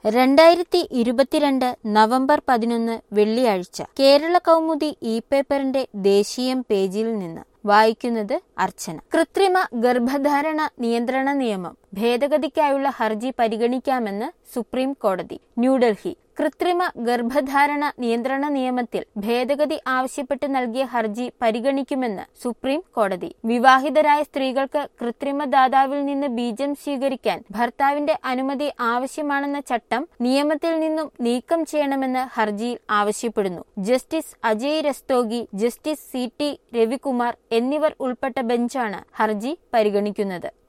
രണ്ടായിരത്തി ഇരുപത്തിരണ്ട് നവംബർ പതിനൊന്ന് വെള്ളിയാഴ്ച കേരള കൗമുദി ഇ പേപ്പറിന്റെ ദേശീയം പേജിൽ നിന്ന് വായിക്കുന്നത് അർച്ചന കൃത്രിമ ഗർഭധാരണ നിയന്ത്രണ നിയമം ഭേദഗതിക്കായുള്ള ഹർജി പരിഗണിക്കാമെന്ന് സുപ്രീം കോടതി ന്യൂഡൽഹി കൃത്രിമ ഗർഭധാരണ നിയന്ത്രണ നിയമത്തിൽ ഭേദഗതി ആവശ്യപ്പെട്ട് നൽകിയ ഹർജി പരിഗണിക്കുമെന്ന് സുപ്രീം കോടതി വിവാഹിതരായ സ്ത്രീകൾക്ക് കൃത്രിമ ദാതാവിൽ നിന്ന് ബീജം സ്വീകരിക്കാൻ ഭർത്താവിന്റെ അനുമതി ആവശ്യമാണെന്ന ചട്ടം നിയമത്തിൽ നിന്നും നീക്കം ചെയ്യണമെന്ന് ഹർജിയിൽ ആവശ്യപ്പെടുന്നു justice Ajay Rastogi justice C T Ravikumar എന്നിവർ ഉൾപ്പെട്ട ബെഞ്ചാണ് ഹർജി പരിഗണിക്കുന്നത്